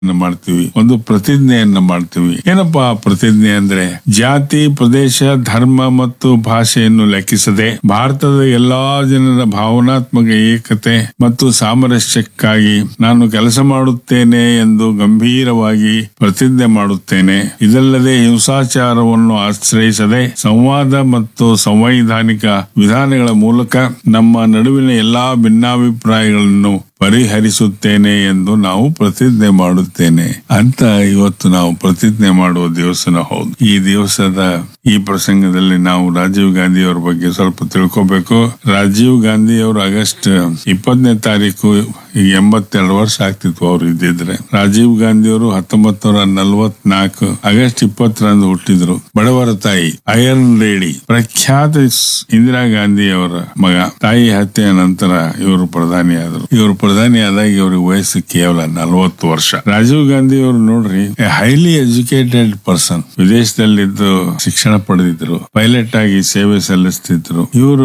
ಮಾಡ್ತೀವಿ ಒಂದು ಪ್ರತಿಜ್ಞೆಯನ್ನ ಮಾಡ್ತೀವಿ ಏನಪ್ಪಾ ಆ ಪ್ರತಿಜ್ಞೆ ಅಂದ್ರೆ ಜಾತಿ ಪ್ರದೇಶ ಧರ್ಮ ಮತ್ತು ಭಾಷೆಯನ್ನು ಲೆಕ್ಕಿಸದೆ ಭಾರತದ ಎಲ್ಲಾ ಜನರ ಭಾವನಾತ್ಮಕ ಏಕತೆ ಮತ್ತು ಸಾಮರಸ್ಯಕ್ಕಾಗಿ ನಾನು ಕೆಲಸ ಮಾಡುತ್ತೇನೆ ಎಂದು ಗಂಭೀರವಾಗಿ ಪ್ರತಿಜ್ಞೆ ಮಾಡುತ್ತೇನೆ ಇದಲ್ಲದೆ ಹಿಂಸಾಚಾರವನ್ನು ಆಶ್ರಯಿಸದೆ ಸಂವಾದ ಮತ್ತು ಸಂವೈಧಾನಿಕ ವಿಧಾನಗಳ ಮೂಲಕ ನಮ್ಮ ನಡುವಿನ ಎಲ್ಲಾ ಭಿನ್ನಾಭಿಪ್ರಾಯಗಳನ್ನು ಪರಿಹರಿಸುತ್ತೇನೆ ಎಂದು ನಾವು ಪ್ರತಿಜ್ಞೆ ಮಾಡುತ್ತೇನೆ ಅಂತ ಇವತ್ತು ನಾವು ಪ್ರತಿಜ್ಞೆ ಮಾಡುವ ದಿವಸನ ಹೌದು ಈ ದಿವಸದ ಈ ಪ್ರಸಂಗದಲ್ಲಿ ನಾವು ರಾಜೀವ್ ಗಾಂಧಿ ಅವರ ಬಗ್ಗೆ ಸ್ವಲ್ಪ ತಿಳ್ಕೋಬೇಕು ರಾಜೀವ್ ಗಾಂಧಿ ಅವರು ಆಗಸ್ಟ್ ಇಪ್ಪತ್ತನೇ ತಾರೀಕು ಈಗ ಎಂಬತ್ತೆರಡು ವರ್ಷ ಆಗ್ತಿತ್ತು ಅವ್ರು ಇದ್ದಿದ್ರೆ ರಾಜೀವ್ ಗಾಂಧಿ ಅವರು ಹತ್ತೊಂಬತ್ ನೂರ ನಲ್ವತ್ನಾಲ್ಕು ಆಗಸ್ಟ್ ಇಪ್ಪತ್ತರಂದು ಹುಟ್ಟಿದ್ರು ಬಡವರ ತಾಯಿ ಐರನ್ ಲೇಡಿ ಪ್ರಖ್ಯಾತ ಇಂದಿರಾ ಗಾಂಧಿ ಅವರ ಮಗ ತಾಯಿ ಹತ್ಯೆಯ ನಂತರ ಇವರು ಪ್ರಧಾನಿ ಆದರು ಇವರು ಪ್ರಧಾನಿ ಆದಾಗ ಇವ್ರಿಗೆ ವಯಸ್ಸು ಕೇವಲ ನಲವತ್ತು ವರ್ಷ ರಾಜೀವ್ ಗಾಂಧಿ ಅವರು ನೋಡ್ರಿ ಹೈಲಿ ಎಜುಕೇಟೆಡ್ ಪರ್ಸನ್ ವಿದೇಶದಲ್ಲಿದ್ದು ಶಿಕ್ಷಣ ಪಡೆದಿದ್ರು ಪೈಲಟ್ ಆಗಿ ಸೇವೆ ಸಲ್ಲಿಸ್ತಿದ್ರು ಇವರು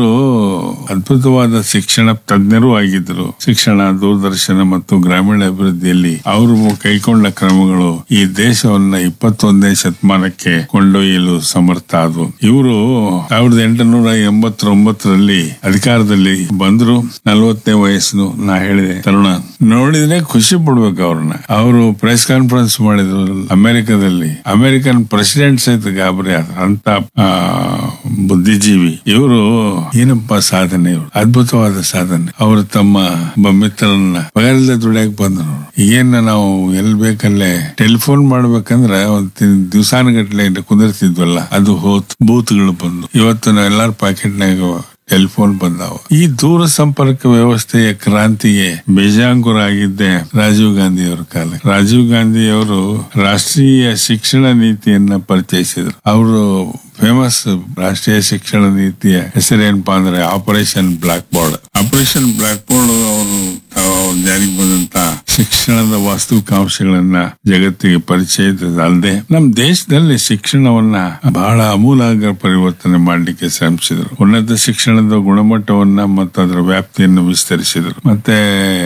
ಅದ್ಭುತವಾದ ಶಿಕ್ಷಣ ತಜ್ಞರು ಆಗಿದ್ರು ಶಿಕ್ಷಣ ದೂರದರ್ಶನ ಮತ್ತು ಗ್ರಾಮೀಣ ಅಭಿವೃದ್ಧಿಯಲ್ಲಿ ಅವರು ಕೈಗೊಂಡ ಕ್ರಮಗಳು ಈ ದೇಶವನ್ನ ಇಪ್ಪತ್ತೊಂದನೇ ಶತಮಾನಕ್ಕೆ ಕೊಂಡೊಯ್ಯಲು ಸಮರ್ಥ ಆದವು ಇವರು ಸಾವಿರದ ಎಂಟುನೂರ ಎಂಬತ್ತೊಂಬತ್ತರಲ್ಲಿ ಅಧಿಕಾರದಲ್ಲಿ ಬಂದ್ರು ನಲವತ್ತನೇ ವಯಸ್ಸು ನಾ ಹೇಳಿದೆ ತರುಣ ನೋಡಿದ್ರೆ ಖುಷಿ ಪಡ್ಬೇಕು ಅವ್ರನ್ನ ಅವರು ಪ್ರೆಸ್ ಕಾನ್ಫರೆನ್ಸ್ ಮಾಡಿದ್ರು ಅಮೆರಿಕದಲ್ಲಿ ಅಮೆರಿಕನ್ ಪ್ರೆಸಿಡೆಂಟ್ ಸಹಿತ ಗಾಬರಿ ಆದ ಅಂತ ಆ, ಬುದ್ಧಿಜೀವಿ ಇವರು ಏನಪ್ಪಾ ಸಾಧನೆ ಇವರು ಅದ್ಭುತವಾದ ಸಾಧನೆ ಅವರು ತಮ್ಮ ಒಬ್ಬ ಮಿತ್ರರನ್ನ ಪಗಾರದ ದುಡಿಯಕ್ ಬಂದ್ರು ಏನ್ ನಾವು ಎಲ್ ಬೇಕಲ್ಲೇ ಟೆಲಿಫೋನ್ ಮಾಡ್ಬೇಕಂದ್ರ ಒಂದು ದಿವಸಾನುಗಟ್ಲೆ ಕುಂದಿರ್ತಿದ್ವಲ್ಲ ಅದು ಹೋತ್ ಬೂತ್ಗಳು ಬಂದು ಇವತ್ತು ನಾವ್ ಎಲ್ಲಾರ ಪಾಕೆಟ್ನಾಗ ಟೆಲಿಫೋನ್ ಬಂದಾವ ಈ ದೂರ ಸಂಪರ್ಕ ವ್ಯವಸ್ಥೆಯ ಕ್ರಾಂತಿಗೆ ಬೇಜಾಂಕುರ ಆಗಿದ್ದೆ ರಾಜೀವ್ ಗಾಂಧಿ ಅವರ ಕಾಲ ರಾಜೀವ್ ಗಾಂಧಿ ಅವರು ರಾಷ್ಟ್ರೀಯ ಶಿಕ್ಷಣ ನೀತಿಯನ್ನ ಪರಿಚಯಿಸಿದ್ರು ಅವರು ಫೇಮಸ್ ರಾಷ್ಟ್ರೀಯ ಶಿಕ್ಷಣ ನೀತಿಯ ಹೆಸರೇನಪ್ಪಾ ಅಂದ್ರೆ operation blackboard operation blackboard ಅವರು ತಾವು ಜಾರಿಗೆ ಬಂದಂತ ಶಿಕ್ಷಣದ ವಾಸ್ತವಿಕಾಂಶಗಳನ್ನ ಜಗತ್ತಿಗೆ ಪರಿಚಯಿಸಿದ ಅಲ್ಲದೆ ನಮ್ಮ ದೇಶದಲ್ಲಿ ಶಿಕ್ಷಣವನ್ನ ಬಹಳ ಆಮೂಲಾಗ್ರ ಪರಿವರ್ತನೆ ಮಾಡಲಿಕ್ಕೆ ಶ್ರಮಿಸಿದರು ಉನ್ನತ ಶಿಕ್ಷಣದ ಗುಣಮಟ್ಟವನ್ನ ಮತ್ತು ಅದರ ವ್ಯಾಪ್ತಿಯನ್ನು ವಿಸ್ತರಿಸಿದರು ಮತ್ತೆ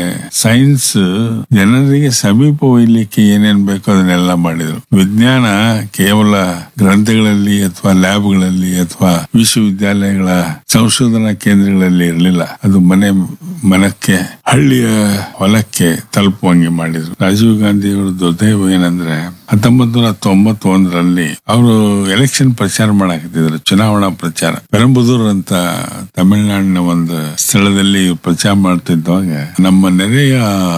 ಸೈನ್ಸ್ ಜನರಿಗೆ ಸಮೀಪ ಒಯ್ಯಲಿಕ್ಕೆ ಏನೇನ್ ಬೇಕೋ ಅದನ್ನೆಲ್ಲ ಮಾಡಿದರು ವಿಜ್ಞಾನ ಕೇವಲ ಗ್ರಂಥಗಳಲ್ಲಿ ಅಥವಾ ಲ್ಯಾಬ್ಗಳಲ್ಲಿ ಅಥವಾ ವಿಶ್ವವಿದ್ಯಾಲಯಗಳ ಸಂಶೋಧನಾ ಕೇಂದ್ರಗಳಲ್ಲಿ ಇರಲಿಲ್ಲ ಅದು ಮನೆ ಮನಕ್ಕೆ ಹಳ್ಳಿಯ ಹೊಲಕ್ಕೆ ತಲುಪುವಂಗೆ ಮಾಡಿದ್ರು ರಾಜೀವ್ ಗಾಂಧಿ ಅವರ ದುರ್ದೈವ ಏನಂದ್ರೆ ಹತ್ತೊಂಬತ್ ನೂರ ತೊಂಬತ್ತೊಂದರಲ್ಲಿ ಅವರು ಎಲೆಕ್ಷನ್ ಪ್ರಚಾರ ಮಾಡಾಕತ್ತಿದ್ರು ಚುನಾವಣಾ ಪ್ರಚಾರ ಪೆರಂಬುದೂರ್ ಅಂತ ತಮಿಳುನಾಡಿನ ಒಂದು ಸ್ಥಳದಲ್ಲಿ ಪ್ರಚಾರ ಮಾಡ್ತಿದ್ದಾಗ ನಮ್ಮ ನೆರೆಯ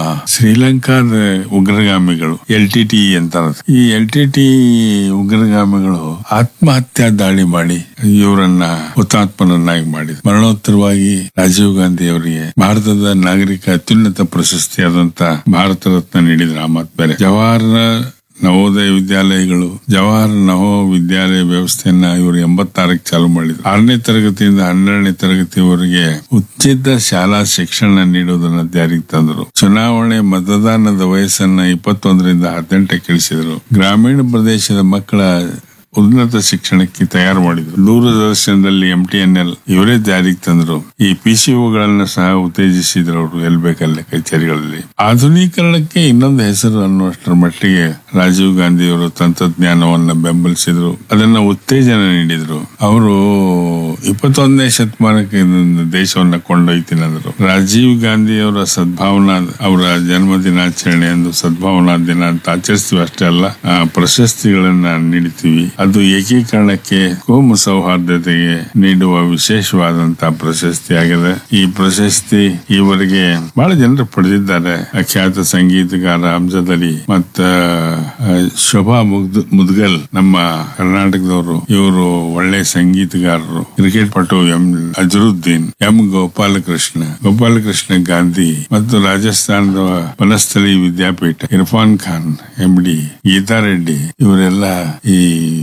ಶ್ರೀಲಂಕಾದ ಉಗ್ರಗಾಮಿಗಳು ಎಲ್ ಟಿ ಟಿ ಅಂತಾರ ಈ ಎಲ್ ಟಿ ಟಿ ಉಗ್ರಗಾಮಿಗಳು ಆತ್ಮಹತ್ಯಾ ದಾಳಿ ಮಾಡಿ ಇವರನ್ನ ಹುತಾತ್ಮರನ್ನಾಗಿ ಮಾಡಿ ಮರಣೋತ್ತರವಾಗಿ ರಾಜೀವ್ ಗಾಂಧಿ ಅವರಿಗೆ ಭಾರತದ ನಾಗರಿಕ ಅತ್ಯುನ್ನತ ಪ್ರಶಸ್ತಿಯಾದಂತ ಭಾರತ ರತ್ನ ನೀಡಿದ್ರು ಆ ಮಾತು ಬೇರೆ ಜವಾಹರ್ ನವೋದಯ ವಿದ್ಯಾಲಯಗಳು ಜವಾಹರ್ ನವೋ ವಿದ್ಯಾಲಯ ವ್ಯವಸ್ಥೆಯನ್ನ ಇವರು ಎಂಬತ್ತಾರಕ್ಕೆ ಚಾಲು ಮಾಡಿದ್ರು ಆರನೇ ತರಗತಿಯಿಂದ ಹನ್ನೆರಡನೇ ತರಗತಿವರೆಗೆ ಉಚಿತ ಶಾಲಾ ಶಿಕ್ಷಣ ನೀಡುವುದನ್ನ ಜಾರಿಗೆ ತಂದರು ಚುನಾವಣೆ ಮತದಾನದ ವಯಸ್ಸನ್ನ ಇಪ್ಪತ್ತೊಂದರಿಂದ ಹದಿನೆಂಟಕ್ಕೆ ಇಳಿಸಿದರು ಗ್ರಾಮೀಣ ಪ್ರದೇಶದ ಮಕ್ಕಳ ಉನ್ನತ ಶಿಕ್ಷಣಕ್ಕೆ ತಯಾರು ಮಾಡಿದ್ರು ದೂರದರ್ಶನದಲ್ಲಿ ಎಂ ಟಿ ಎನ್ ಎಲ್ ಇವರೇ ಜಾರಿಗೆ ತಂದ್ರು ಈ ಪಿಸಿಒಗಳನ್ನ ಸಹ ಉತ್ತೇಜಿಸಿದ್ರು ಅವರು ಎಲ್ ಬೇಕಲ್ಲೇ ಕಚೇರಿಗಳಲ್ಲಿ ಆಧುನೀಕರಣಕ್ಕೆ ಇನ್ನೊಂದು ಹೆಸರು ಅನ್ನುವಷ್ಟರ ಮಟ್ಟಿಗೆ ರಾಜೀವ್ ಗಾಂಧಿ ಅವರು ತಂತ್ರಜ್ಞಾನವನ್ನ ಬೆಂಬಲಿಸಿದ್ರು ಅದನ್ನ ಉತ್ತೇಜನ ನೀಡಿದ್ರು ಅವರು ಇಪ್ಪತ್ತೊಂದನೇ ಶತಮಾನಕ್ಕೆ ಇದೊಂದು ದೇಶವನ್ನ ಕೊಂಡೊಯ್ತೀನಿ ಅಂದ್ರು ರಾಜೀವ್ ಗಾಂಧಿ ಅವರ ಸದ್ಭಾವನಾ ಅವರ ಜನ್ಮ ದಿನಾಚರಣೆ ಎಂದು ಸದ್ಭಾವನಾ ದಿನ ಅಂತ ಆಚರಿಸ್ತೀವಿ ಅಷ್ಟೇ ಅಲ್ಲ ಆ, ಪ್ರಶಸ್ತಿಗಳನ್ನ ನೀಡ್ತೀವಿ ಅದು ಏಕೀಕರಣಕ್ಕೆ ಕೋಮು ಸೌಹಾರ್ದತೆಗೆ ನೀಡುವ ವಿಶೇಷವಾದಂತಹ ಪ್ರಶಸ್ತಿ ಆಗಿದೆ ಈ ಪ್ರಶಸ್ತಿ ಈವರೆಗೆ ಬಹಳ ಜನರು ಪಡೆದಿದ್ದಾರೆ ಖ್ಯಾತ ಸಂಗೀತಗಾರ ಅಮ್ಜದ್ ಅಲಿ ಮತ್ತ ಆ, ಶೋಭಾ ಮುಗ್ದ್ ಮುದ್ಗಲ್ ನಮ್ಮ ಕರ್ನಾಟಕದವರು ಇವರು ಒಳ್ಳೆ ಸಂಗೀತಗಾರರು ಕ್ರಿಕೆಟ್ ಪಟು ಎಂ ಅಜರುದ್ದೀನ್ ಎಂ ಗೋಪಾಲಕೃಷ್ಣ ಗೋಪಾಲಕೃಷ್ಣ ಗಾಂಧಿ ಮತ್ತು ರಾಜಸ್ಥಾನದ ವನಸ್ಥಳಿ ವಿದ್ಯಾಪೀಠ ಇರ್ಫಾನ್ ಖಾನ್ ಎಂ ಡಿ ಗೀತಾ ರೆಡ್ಡಿ ಇವರೆಲ್ಲ ಈ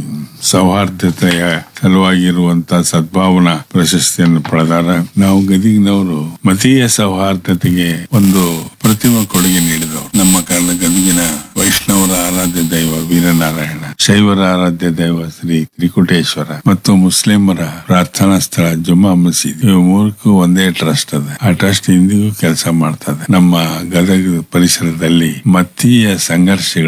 ಸೌಹಾರ್ದತೆಯ ಸಲುವಾಗಿರುವಂತ ಸದ್ಭಾವನಾ ಪ್ರಶಸ್ತಿಯನ್ನು ಪಡೆದಾರ ನಾವು ಗದಿಗಿನವರು ಮತೀಯ ಸೌಹಾರ್ದತೆಗೆ ಒಂದು ಪ್ರತಿಮಾ ಕೊಡುಗೆ ನೀಡಿದವರು ನಮ್ಮ ಕಾಲ ಗದಗಿನ ವೈಷ್ಣವರ ಆರಾಧ್ಯ ದೈವ ವೀರನಾರಾಯಣ ಶೈವರ ಆರಾಧ್ಯ ದೈವ ಶ್ರೀ ತ್ರಿಕುಟೇಶ್ವರ ಮತ್ತು ಮುಸ್ಲಿಮರ ಪ್ರಾರ್ಥನಾ ಸ್ಥಳ ಜುಮ್ಮಾ ಮಸೀದಿ ಇವು ಮೂರಕ್ಕೂ ಒಂದೇ ಟ್ರಸ್ಟ್ ಅದ ಆ ಟ್ರಸ್ಟ್ ಇಂದಿಗೂ ಕೆಲಸ ಮಾಡ್ತದೆ ನಮ್ಮ ಗದಗ ಪರಿಸರದಲ್ಲಿ ಮತೀಯ ಸಂಘರ್ಷಗಳು